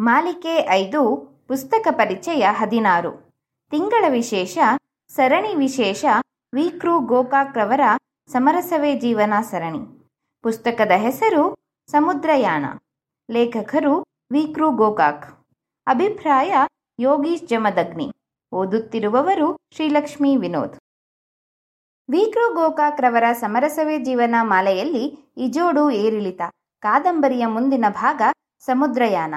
ಮಾಲಿಕೆ ಐದು ಪುಸ್ತಕ ಪರಿಚಯ ಹದಿನಾರು ತಿಂಗಳ ವಿಶೇಷ ಸರಣಿ ವಿಶೇಷ ವಿಕ್ರು ಗೋಕಾಕ್ರವರ ಸಮರಸವೇ ಜೀವನ ಸರಣಿ ಪುಸ್ತಕದ ಹೆಸರು ಸಮುದ್ರಯಾನ ಲೇಖಕರು ವಿಕ್ರು ಗೋಕಾಕ್ ಅಭಿಪ್ರಾಯ ಯೋಗೀಶ್ ಜಮದಗ್ನಿ ಓದುತ್ತಿರುವವರು ಶ್ರೀಲಕ್ಷ್ಮಿ ವಿನೋದ್ ವಿಕ್ರು ಗೋಕಾಕ್ ರವರ ಸಮರಸವೇ ಜೀವನ ಮಾಲೆಯಲ್ಲಿ ಇಜೋಡು ಏರಿಳಿತ ಕಾದಂಬರಿಯ ಮುಂದಿನ ಭಾಗ ಸಮುದ್ರಯಾನ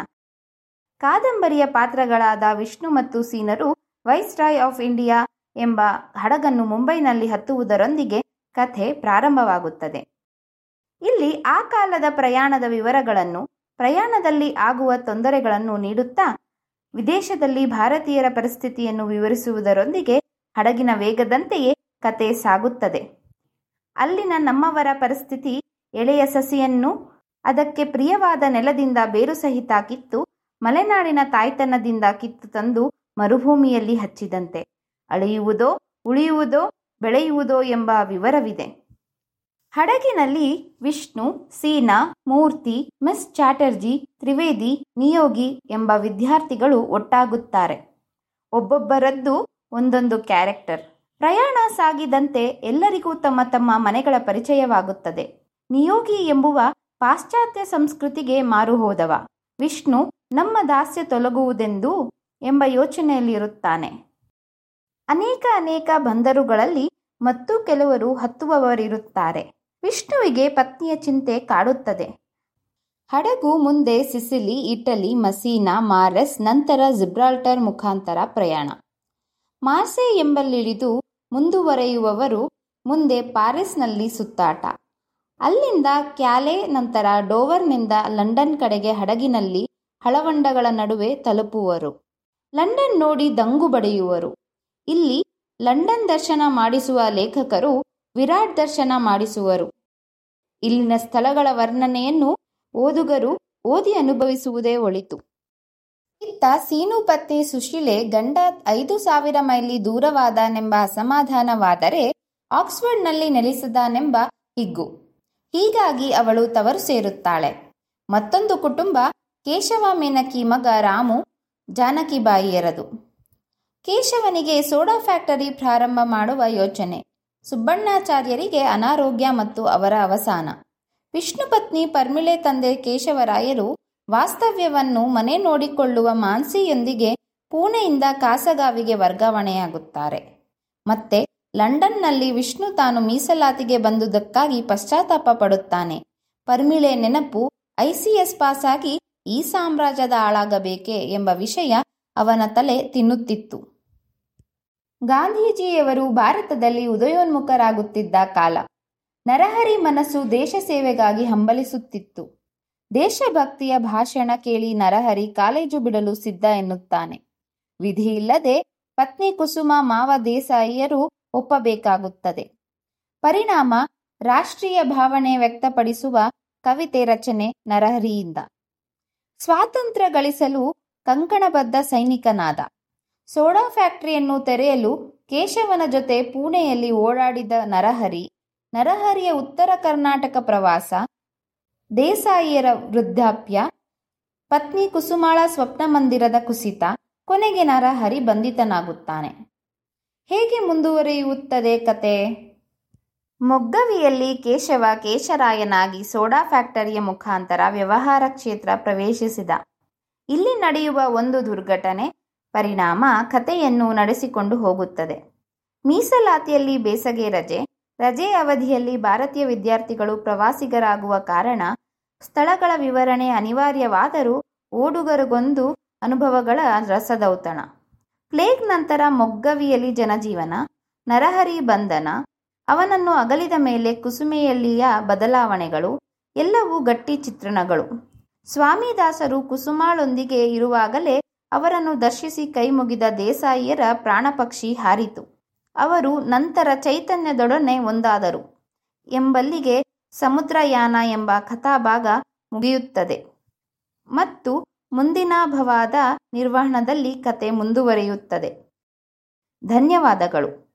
ಕಾದಂಬರಿಯ ಪಾತ್ರಗಳಾದ ವಿಷ್ಣು ಮತ್ತು ಸೀನರು ವೈಸ್ರಾಯ್ ಆಫ್ ಇಂಡಿಯಾ ಎಂಬ ಹಡಗನ್ನು ಮುಂಬೈನಲ್ಲಿ ಹತ್ತುವುದರೊಂದಿಗೆ ಕಥೆ ಪ್ರಾರಂಭವಾಗುತ್ತದೆ ಇಲ್ಲಿ ಆ ಕಾಲದ ಪ್ರಯಾಣದ ವಿವರಗಳನ್ನು ಪ್ರಯಾಣದಲ್ಲಿ ಆಗುವ ತೊಂದರೆಗಳನ್ನು ನೀಡುತ್ತಾ ವಿದೇಶದಲ್ಲಿ ಭಾರತೀಯರ ಪರಿಸ್ಥಿತಿಯನ್ನು ವಿವರಿಸುವುದರೊಂದಿಗೆ ಹಡಗಿನ ವೇಗದಂತೆಯೇ ಕತೆ ಸಾಗುತ್ತದೆ ಅಲ್ಲಿನ ನಮ್ಮವರ ಪರಿಸ್ಥಿತಿ ಎಳೆಯ ಸಸಿಯನ್ನು ಅದಕ್ಕೆ ಪ್ರಿಯವಾದ ನೆಲದಿಂದ ಬೇರು ಸಹಿತ ಕಿತ್ತು ಮಲೆನಾಡಿನ ತಾಯ್ತನದಿಂದ ಕಿತ್ತು ತಂದು ಮರುಭೂಮಿಯಲ್ಲಿ ಹಚ್ಚಿದಂತೆ ಅಳೆಯುವುದೋ ಉಳಿಯುವುದೋ ಬೆಳೆಯುವುದೋ ಎಂಬ ವಿವರವಿದೆ ಹಡಗಿನಲ್ಲಿ ವಿಷ್ಣು ಸೀನಾ ಮೂರ್ತಿ ಮಿಸ್ ಚಾಟರ್ಜಿ ತ್ರಿವೇದಿ ನಿಯೋಗಿ ಎಂಬ ವಿದ್ಯಾರ್ಥಿಗಳು ಒಟ್ಟಾಗುತ್ತಾರೆ ಒಬ್ಬೊಬ್ಬರದ್ದು ಒಂದೊಂದು ಕ್ಯಾರೆಕ್ಟರ್ ಪ್ರಯಾಣ ಸಾಗಿದಂತೆ ಎಲ್ಲರಿಗೂ ತಮ್ಮ ತಮ್ಮ ಮನೆಗಳ ಪರಿಚಯವಾಗುತ್ತದೆ ನಿಯೋಗಿ ಎಂಬುವ ಪಾಶ್ಚಾತ್ಯ ಸಂಸ್ಕೃತಿಗೆ ಮಾರು ಹೋದವ ವಿಷ್ಣು ನಮ್ಮ ದಾಸ್ಯ ತೊಲಗುವುದೆಂದು ಎಂಬ ಯೋಚನೆಯಲ್ಲಿರುತ್ತಾನೆ ಅನೇಕ ಅನೇಕ ಬಂದರುಗಳಲ್ಲಿ ಮತ್ತು ಕೆಲವರು ಹತ್ತುವವರಿರುತ್ತಾರೆ ವಿಷ್ಣುವಿಗೆ ಪತ್ನಿಯ ಚಿಂತೆ ಕಾಡುತ್ತದೆ ಹಡಗು ಮುಂದೆ ಸಿಸಿಲಿ ಇಟಲಿ ಮಸೀನಾ ಮಾರಸ್ ನಂತರ ಜಿಬ್ರಾಲ್ಟರ್ ಮುಖಾಂತರ ಪ್ರಯಾಣ ಮಾರ್ಸೆ ಎಂಬಲ್ಲಿಳಿದು ಮುಂದುವರೆಯುವವರು ಮುಂದೆ ಪ್ಯಾರಿಸ್ನಲ್ಲಿ ಸುತ್ತಾಟ ಅಲ್ಲಿಂದ ಕ್ಯಾಲೆ ನಂತರ ಡೋವರ್ನಿಂದ ಲಂಡನ್ ಕಡೆಗೆ ಹಡಗಿನಲ್ಲಿ ಹಳವಂಡಗಳ ನಡುವೆ ತಲುಪುವರು ಲಂಡನ್ ನೋಡಿ ದಂಗು ಬಡಿಯುವರು ಇಲ್ಲಿ ಲಂಡನ್ ದರ್ಶನ ಮಾಡಿಸುವ ಲೇಖಕರು ವಿರಾಟ್ ದರ್ಶನ ಮಾಡಿಸುವರು ಇಲ್ಲಿನ ಸ್ಥಳಗಳ ವರ್ಣನೆಯನ್ನು ಓದುಗರು ಓದಿ ಅನುಭವಿಸುವುದೇ ಒಳಿತು ಇತ್ತ ಸೀನು ಪತ್ನಿ ಸುಶೀಲೆ ಗಂಡ ಐದು ಸಾವಿರ ಮೈಲಿ ದೂರವಾದನೆಂಬ ಅಸಮಾಧಾನವಾದರೆ ಆಕ್ಸ್ಫರ್ಡ್ನಲ್ಲಿ ನೆಲೆಸಿದಾನೆಂಬ ಹಿಗ್ಗು ಹೀಗಾಗಿ ಅವಳು ತವರು ಸೇರುತ್ತಾಳೆ ಮತ್ತೊಂದು ಕುಟುಂಬ ಕೇಶವ ಮೇನಕಿ ಮಗ ರಾಮು ಜಾನಕಿಬಾಯಿಯರದು ಕೇಶವನಿಗೆ ಸೋಡಾ ಫ್ಯಾಕ್ಟರಿ ಪ್ರಾರಂಭ ಮಾಡುವ ಯೋಚನೆ ಸುಬ್ಬಣ್ಣಾಚಾರ್ಯರಿಗೆ ಅನಾರೋಗ್ಯ ಮತ್ತು ಅವರ ಅವಸಾನ ವಿಷ್ಣು ಪತ್ನಿ ಪರ್ಮಿಳೆ ತಂದೆ ಕೇಶವರಾಯರು ವಾಸ್ತವ್ಯವನ್ನು ಮನೆ ನೋಡಿಕೊಳ್ಳುವ ಮಾನ್ಸಿಯೊಂದಿಗೆ ಪೂಣೆಯಿಂದ ಕಾಸಗಾವಿಗೆ ವರ್ಗಾವಣೆಯಾಗುತ್ತಾರೆ ಮತ್ತೆ ಲಂಡನ್ನಲ್ಲಿ ವಿಷ್ಣು ತಾನು ಮೀಸಲಾತಿಗೆ ಬಂದುದಕ್ಕಾಗಿ ಪಶ್ಚಾತ್ತಾಪ ಪಡುತ್ತಾನೆ ಪರ್ಮಿಳೆ ನೆನಪು ಐಸಿಎಸ್ ಪಾಸ್ ಆಗಿ ಈ ಸಾಮ್ರಾಜ್ಯದ ಆಳಾಗಬೇಕೆ ಎಂಬ ವಿಷಯ ಅವನ ತಲೆ ತಿನ್ನುತ್ತಿತ್ತು ಗಾಂಧೀಜಿಯವರು ಭಾರತದಲ್ಲಿ ಉದಯೋನ್ಮುಖರಾಗುತ್ತಿದ್ದ ಕಾಲ ನರಹರಿ ಮನಸ್ಸು ದೇಶ ಸೇವೆಗಾಗಿ ಹಂಬಲಿಸುತ್ತಿತ್ತು ದೇಶಭಕ್ತಿಯ ಭಾಷಣ ಕೇಳಿ ನರಹರಿ ಕಾಲೇಜು ಬಿಡಲು ಸಿದ್ಧ ಎನ್ನುತ್ತಾನೆ ವಿಧಿಯಿಲ್ಲದೆ ಪತ್ನಿ ಕುಸುಮ ಮಾವ ದೇಸಾಯಿಯರು ಒಪ್ಪಬೇಕಾಗುತ್ತದೆ ಪರಿಣಾಮ ರಾಷ್ಟ್ರೀಯ ಭಾವನೆ ವ್ಯಕ್ತಪಡಿಸುವ ಕವಿತೆ ರಚನೆ ನರಹರಿಯಿಂದ ಸ್ವಾತಂತ್ರ್ಯ ಗಳಿಸಲು ಕಂಕಣಬದ್ಧ ಸೈನಿಕನಾದ ಸೋಡಾ ಫ್ಯಾಕ್ಟರಿಯನ್ನು ತೆರೆಯಲು ಕೇಶವನ ಜೊತೆ ಪುಣೆಯಲ್ಲಿ ಓಡಾಡಿದ ನರಹರಿ ನರಹರಿಯ ಉತ್ತರ ಕರ್ನಾಟಕ ಪ್ರವಾಸ ದೇಸಾಯಿಯರ ವೃದ್ಧಾಪ್ಯ ಪತ್ನಿ ಕುಸುಮಾಳ ಸ್ವಪ್ನ ಮಂದಿರದ ಕುಸಿತ ಕೊನೆಗೆ ನರಹರಿ ಬಂಧಿತನಾಗುತ್ತಾನೆ ಹೇಗೆ ಮುಂದುವರಿಯುತ್ತದೆ ಕತೆ ಮೊಗ್ಗವಿಯಲ್ಲಿ ಕೇಶವ ಕೇಶರಾಯನಾಗಿ ಸೋಡಾ ಫ್ಯಾಕ್ಟರಿಯ ಮುಖಾಂತರ ವ್ಯವಹಾರ ಕ್ಷೇತ್ರ ಪ್ರವೇಶಿಸಿದ ಇಲ್ಲಿ ನಡೆಯುವ ಒಂದು ದುರ್ಘಟನೆ ಪರಿಣಾಮ ಕಥೆಯನ್ನು ನಡೆಸಿಕೊಂಡು ಹೋಗುತ್ತದೆ ಮೀಸಲಾತಿಯಲ್ಲಿ ಬೇಸಗೆ ರಜೆ ರಜೆ ಅವಧಿಯಲ್ಲಿ ಭಾರತೀಯ ವಿದ್ಯಾರ್ಥಿಗಳು ಪ್ರವಾಸಿಗರಾಗುವ ಕಾರಣ ಸ್ಥಳಗಳ ವಿವರಣೆ ಅನಿವಾರ್ಯವಾದರೂ ಓಡುಗರಿಗೊಂದು ಅನುಭವಗಳ ರಸದೌತಣ ಪ್ಲೇಗ್ ನಂತರ ಮೊಗ್ಗವಿಯಲ್ಲಿ ಜನಜೀವನ ನರಹರಿ ಬಂಧನ ಅವನನ್ನು ಅಗಲಿದ ಮೇಲೆ ಕುಸುಮೆಯಲ್ಲಿಯ ಬದಲಾವಣೆಗಳು ಎಲ್ಲವೂ ಗಟ್ಟಿ ಚಿತ್ರಣಗಳು ಸ್ವಾಮಿದಾಸರು ಕುಸುಮಾಳೊಂದಿಗೆ ಇರುವಾಗಲೇ ಅವರನ್ನು ದರ್ಶಿಸಿ ಕೈ ಮುಗಿದ ದೇಸಾಯಿಯರ ಪ್ರಾಣಪಕ್ಷಿ ಹಾರಿತು ಅವರು ನಂತರ ಚೈತನ್ಯದೊಡನೆ ಒಂದಾದರು ಎಂಬಲ್ಲಿಗೆ ಸಮುದ್ರಯಾನ ಎಂಬ ಕಥಾಭಾಗ ಮುಗಿಯುತ್ತದೆ ಮತ್ತು ಮುಂದಿನ ಭವಾದ ನಿರ್ವಹಣದಲ್ಲಿ ಕತೆ ಮುಂದುವರಿಯುತ್ತದೆ ಧನ್ಯವಾದಗಳು